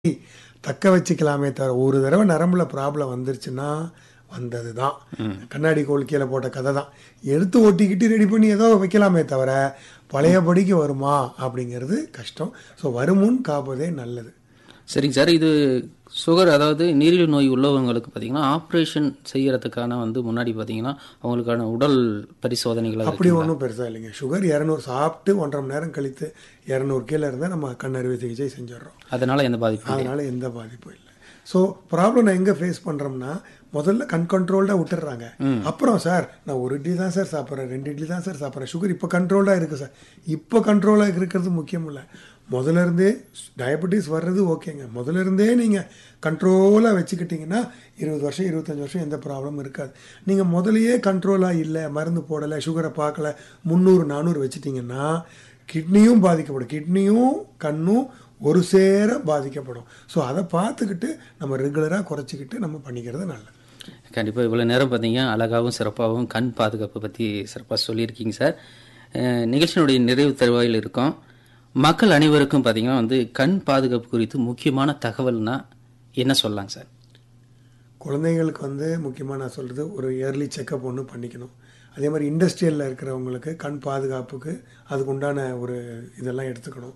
தக்க வச்சுக்கலாமே தவிர ஒரு தடவை நரம்புல ப்ராப்ளம் வந்துருச்சுன்னா வந்தது தான் கண்ணாடி கோல் கீழே போட்ட கதை தான் எடுத்து ஒட்டிக்கிட்டு ரெடி பண்ணி ஏதோ வைக்கலாமே தவிர பழையபடிக்கு வருமா அப்படிங்கிறது கஷ்டம் ஸோ வருமுன் காப்பதே நல்லது சரிங்க சார் இது சுகர் அதாவது நீரிழிவு நோய் உள்ளவங்களுக்கு பார்த்தீங்கன்னா ஆப்ரேஷன் செய்யறதுக்கான வந்து முன்னாடி பார்த்தீங்கன்னா அவங்களுக்கான உடல் பரிசோதனைகள் அது அப்படி ஒன்றும் பெருசாக இல்லைங்க சுகர் இரநூறு சாப்பிட்டு ஒன்றரை மணி நேரம் கழித்து இரநூறு கீழே இருந்தால் நம்ம கண் அறுவை சிகிச்சை செஞ்சிடுறோம் அதனால எந்த பாதிப்பும் இல்லை. அதனால எந்த பாதிப்பும் இல்லை ஸோ ப்ராப்ளம் நான் எங்கே ஃபேஸ் பண்ணுறோம்னா முதல்ல கண் கண்ட்ரோல்டாக விட்டுறாங்க அப்புறம் சார் நான் ஒரு இட்லி தான் சார் சாப்பிட்றேன் ரெண்டு இட்லி தான் சார் சாப்பிட்றேன் சுகர் இப்போ கண்ட்ரோல்டாக இருக்குது சார் இப்போ கண்ட்ரோலாக இருக்கிறது முக்கியம் இல்லை முதல்ல இருந்தே டயபெட்டிஸ் வர்றது ஓகேங்க முதல்ல இருந்தே நீங்கள் கண்ட்ரோலாக வச்சுக்கிட்டிங்கன்னா இருபது வருஷம் இருபத்தஞ்சி வருஷம் எந்த ப்ராப்ளமும் இருக்காது நீங்கள் முதலையே கண்ட்ரோலாக இல்லை மருந்து போடலை சுகரை பார்க்கல முந்நூறு நானூறு வச்சுட்டிங்கன்னா கிட்னியும் பாதிக்கப்படும் கிட்னியும் கண்ணும் ஒரு சேர பாதிக்கப்படும் ஸோ அதை பார்த்துக்கிட்டு நம்ம ரெகுலராக குறைச்சிக்கிட்டு நம்ம பண்ணிக்கிறது நல்லது கண்டிப்பாக இவ்வளோ நேரம் பார்த்தீங்க அழகாகவும் சிறப்பாகவும் கண் பாதுகாப்பு பற்றி சிறப்பாக சொல்லியிருக்கீங்க சார் அஹ், நிகழ்ச்சியினுடைய நிறைவு தருவாயில் இருக்கோம் மக்கள் அனைவருக்கும் பார்த்தீங்கன்னா வந்து கண் பாதுகாப்பு குறித்து முக்கியமான தகவல்னா என்ன சொல்லலாங்க சார் குழந்தைங்களுக்கு வந்து முக்கியமாக நான் சொல்கிறது ஒரு இயர்லி செக்கப் ஒன்று பண்ணிக்கணும் அதே மாதிரி இண்டஸ்ட்ரியலில் இருக்கிறவங்களுக்கு கண் பாதுகாப்புக்கு அதுக்கு உண்டான ஒரு இதெல்லாம் எடுத்துக்கணும்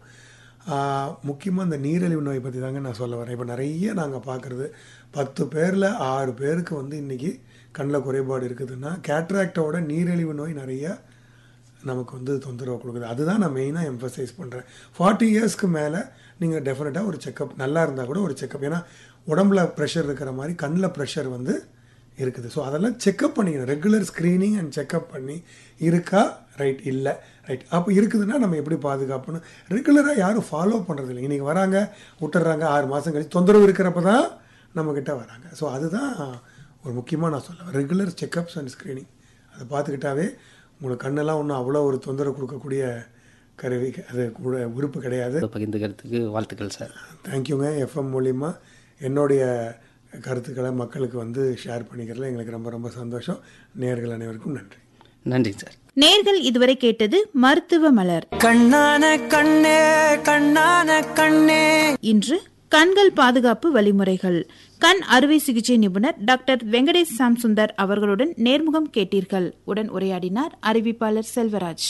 முக்கியமாக இந்த நீரிழிவு நோய் பற்றி தாங்க நான் சொல்ல வரேன் இப்போ நிறைய நாங்கள் பார்க்குறது பத்து பேரில் ஆறு பேருக்கு வந்து இன்றைக்கி கண்ணில் குறைபாடு இருக்குதுன்னா கேட்ராக்டோட நீரிழிவு நோய் நிறைய நமக்கு வந்து தொந்தரவு கொடுக்குது அதுதான் நான் மெயினாக எம்ஃபசைஸ் பண்ணுறேன் ஃபார்ட்டி இயர்ஸ்க்கு மேலே நீங்கள் டெஃபினட்டாக ஒரு செக்கப் நல்லா இருந்தால் கூட ஒரு செக்கப் ஏன்னா உடம்புல ப்ரெஷர் இருக்கிற மாதிரி கண்ணில் ப்ரெஷர் வந்து இருக்குது ஸோ அதெல்லாம் செக்கப் பண்ணிக்கணும் ரெகுலர் ஸ்க்ரீனிங் அண்ட் செக்கப் பண்ணி இருக்கா ரைட் இல்லை ரைட் அப்போ இருக்குதுன்னா நம்ம எப்படி பாதுகாப்புன்னு ரெகுலராக யாரும் ஃபாலோ பண்ணுறது இல்லை இன்றைக்கி வராங்க விட்டுறாங்க ஆறு மாதம் கழிச்சு தொந்தரவு இருக்கிறப்ப தான் நம்மக்கிட்ட வராங்க ஸோ அதுதான் ஒரு முக்கியமாக நான் சொல்லுவேன் ரெகுலர் செக்கப்ஸ் அண்ட் ஸ்க்ரீனிங் அதை பார்த்துக்கிட்டாவே உங்களுக்கு கண்ணெல்லாம் ஒன்றும் அவ்வளோ ஒரு தொந்தரவு கொடுக்கக்கூடிய கருவி அது கூட உறுப்பு கிடையாது இதை பகிர்ந்துக்கிறதுக்கு வாழ்த்துக்கள் சார் தேங்க்யூங்க எஃப்எம் மூலிமா என்னுடைய கருத்துக்களை மக்களுக்கு வந்து ஷேர் பண்ணிக்கிறதுல எங்களுக்கு ரொம்ப ரொம்ப சந்தோஷம் நேர்கள் அனைவருக்கும் நன்றி நன்றிங்க சார் நேர்கள் இதுவரை கேட்டது மருத்துவ மலர் கண்ணான கண்ணே கண்ணான கண்ணே இன்று கண்கள் பாதுகாப்பு வழிமுறைகள் கண் அறுவை சிகிச்சை நிபுணர் டாக்டர் வெங்கடேஷ் சாம்சுந்தர் அவர்களுடன் நேர்முகம் கேட்டீர்கள் உடன் உரையாடினார் அறிவிப்பாளர் செல்வராஜ்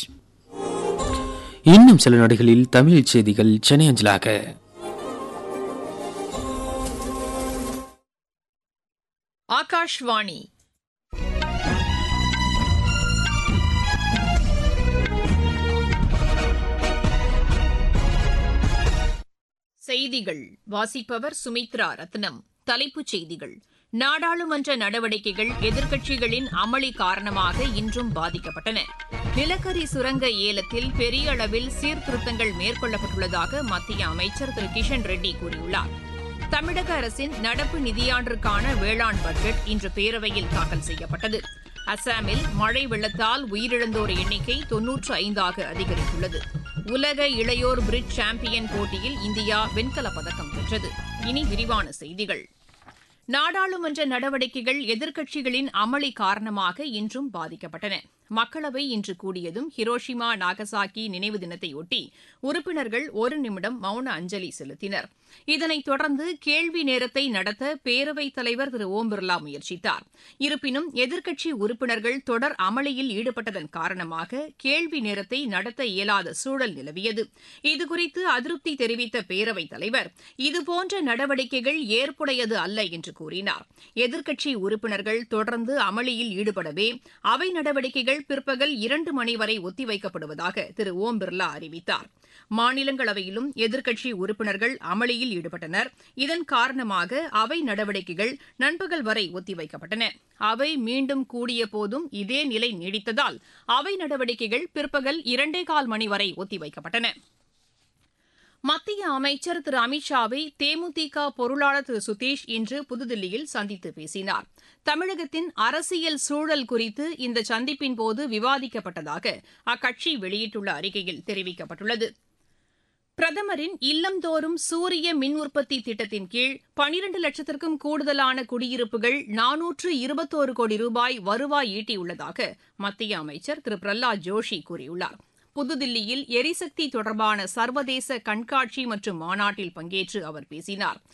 இன்னும் சில நொடிகளில் தமிழ் செய்திகள் சென்னை அஞ்சலாக ஆகாஷ்வாணி செய்திகள் வாசிப்பவர் சுமித்ரா ரத்னம் தலைப்புச் செய்திகள் நாடாளுமன்ற நடவடிக்கைகள் எதிர்க்கட்சிகளின் அமளி காரணமாக இன்றும் பாதிக்கப்பட்டன நிலக்கரி சுரங்க ஏலத்தில் பெரிய அளவில் சீர்திருத்தங்கள் மேற்கொள்ளப்பட்டுள்ளதாக மத்திய அமைச்சர் திரு கிஷன் ரெட்டி கூறியுள்ளார் தமிழக அரசின் நடப்பு நிதியாண்டிற்கான வேளாண் பட்ஜெட் இன்று பேரவையில் தாக்கல் செய்யப்பட்டது அசாமில் மழை வெள்ளத்தால் உயிரிழந்தோர் எண்ணிக்கை தொன்னூற்று ஐந்தாக அதிகரித்துள்ளது உலக இளையோர் பிரிட்ஜ் சாம்பியன் போட்டியில் இந்தியா வெண்கலப் பதக்கம் வென்றது இனி விரிவான செய்திகள் நாடாளுமன்ற நடவடிக்கைகள் எதிர்க்கட்சிகளின் அமளி காரணமாக இன்றும் பாதிக்கப்பட்டன மக்களவை இன்று கூடியதும் ஹிரோஷிமா நாகசாக்கி நினைவு தினத்தையொட்டி உறுப்பினர்கள் ஒரு நிமிடம் மௌன அஞ்சலி செலுத்தினர் இதனைத் தொடர்ந்து கேள்வி நேரத்தை நடத்த பேரவைத் தலைவர் திரு ஓம் பிர்லா முயற்சித்தார் இருப்பினும் எதிர்க்கட்சி உறுப்பினர்கள் தொடர் அமளியில் ஈடுபட்டதன் காரணமாக கேள்வி நேரத்தை நடத்த இயலாத சூழல் நிலவியது இதுகுறித்து அதிருப்தி தெரிவித்த பேரவைத் தலைவர் இதுபோன்ற நடவடிக்கைகள் ஏற்புடையது அல்ல என்று கூறினார் எதிர்க்கட்சி உறுப்பினர்கள் தொடர்ந்து அமளியில் ஈடுபடவே அவை நடவடிக்கைகள் பிற்பகல் இரண்டு மணி வரை ஒத்திவைக்கப்படுவதாக திரு ஓம் பிர்லா அறிவித்தார் மாநிலங்களவையிலும் எதிர்க்கட்சி உறுப்பினர்கள் அமளியில் ஈடுபட்டனர் இதன் காரணமாக அவை நடவடிக்கைகள் நண்பகல் வரை ஒத்திவைக்கப்பட்டன அவை மீண்டும் கூடிய போதும் இதே நிலை நீடித்ததால் அவை நடவடிக்கைகள் பிற்பகல் இரண்டே கால் மணி வரை ஒத்திவைக்கப்பட்டன மத்திய அமைச்சர் திரு அமித்ஷாவை தேமுதிக பொருளாளர் திரு சுதீஷ் இன்று புதுதில்லியில் சந்தித்து பேசினார் தமிழகத்தின் அரசியல் சூழல் குறித்து இந்த சந்திப்பின் போது விவாதிக்கப்பட்டதாக அக்கட்சி வெளியிட்டுள்ள அறிக்கையில் தெரிவிக்கப்பட்டுள்ளது பிரதமரின் இல்லந்தோறும் சூரிய மின் உற்பத்தி திட்டத்தின் கீழ் பனிரண்டு லட்சத்திற்கும் கூடுதலான குடியிருப்புகள் நானூற்று இருபத்தோரு கோடி ரூபாய் வருவாய் ஈட்டியுள்ளதாக மத்திய அமைச்சர் திரு பிரஹ்லாத் ஜோஷி கூறியுள்ளார் புதுதில்லியில் எரிசக்தி தொடர்பான சர்வதேச கண்காட்சி மற்றும் மாநாட்டில் பங்கேற்று அவர் பேசினார்